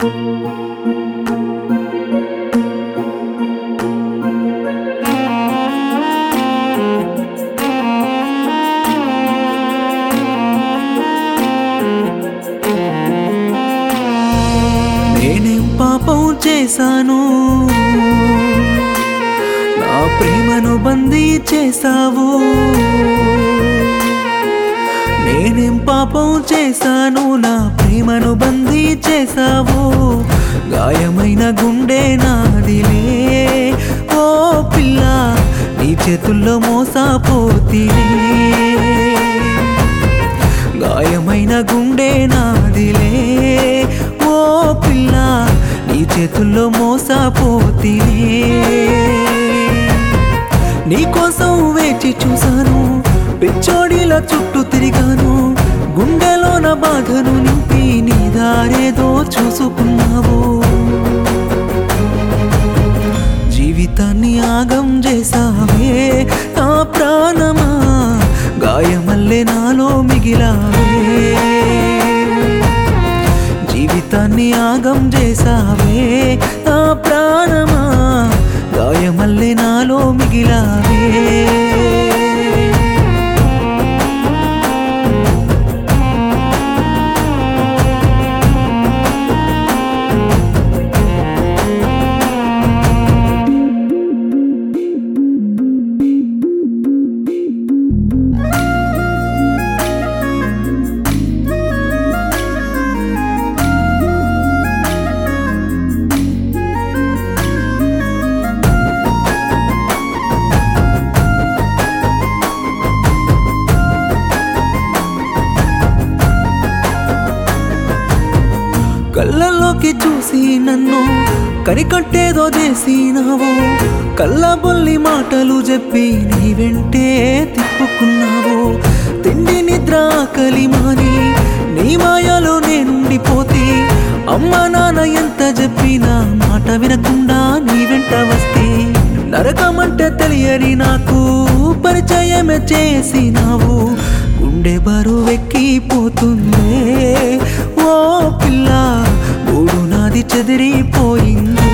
నేనేం పాపం చేశాను నా ప్రేమను బందీ చేశావు నేనేం పాపం చేశాను నా ప్రేమను బందీ చేశావు గాయమైన గుండె నాదిలే ఓ పిల్ల నీ చేతుల్లో మోసపోతినే గాయమైన గుండె నాదిలే ఓ పిల్ల నీ చేతుల్లో మోసపోతినే నీకోసం వేచి చూశాను పిచ్చోడిలా చుట్టూ తిరిగాను గుండెలోన బాధను నింపి నీ దారేదో చూసుకున్నావు జీవితాన్ని ఆగం చేసావే నా ప్రాణమా గాయమల్లే నాలో మిగిలావే జీవితాన్ని ఆగం చేసావే నా ప్రాణమా గాయమల్లే నాలో మిగిలావే కళ్ళల్లోకి చూసి నన్ను కనికట్టేదో చేసినావు కళ్ళబొల్లి మాటలు చెప్పి నీ వెంటే తిప్పుకున్నావు తిండి నిద్ర ఆకలి మాని నీ మాయలో నేనుండిపోతే అమ్మ నాన్న ఎంత చెప్పినా మాట వినకుండా నీ వెంట వస్తే నరకమంటే తెలియని నాకు పరిచయమే చేసినావు గుండె బరువెక్కిపోతుందే ఓ పిల్ల గూడు నాది చెదిరిపోయిందే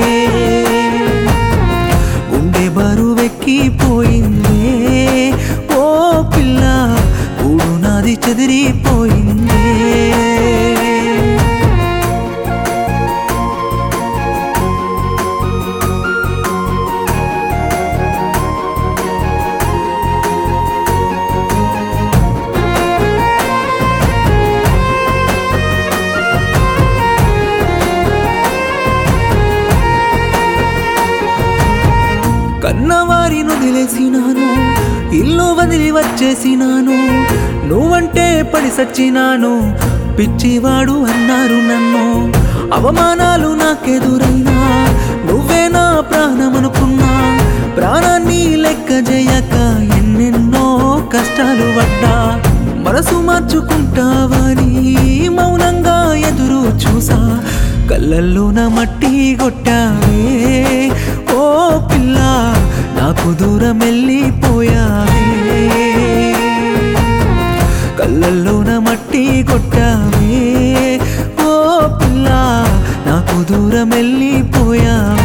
గుండె బరువెక్కిపోయిందే ఓ పిల్ల గూడు నాది చెదిరిపోయిందే కన్నవారిని వదిలేసినాను ఇల్లు వదిలి వచ్చేసినాను నువ్వంటే పడి సచ్చినాను పిచ్చివాడు అన్నారు నన్ను అవమానాలు నాకెదురైనా నువ్వే నా ప్రాణమనుకున్నా ప్రాణాన్ని లెక్క చేయక ఎన్నెన్నో కష్టాలు పడ్డా మనసు మార్చుకుంటావని మౌనంగా ఎదురు చూసా కళ్ళల్లో నా మట్టి కొట్టావే ఓ పిల్ల నాకు దూరం వెళ్ళిపోయావే కళ్ళల్లో నా మట్టి కొట్టావే ఓ పిల్ల నాకు దూరం వెళ్ళిపోయావే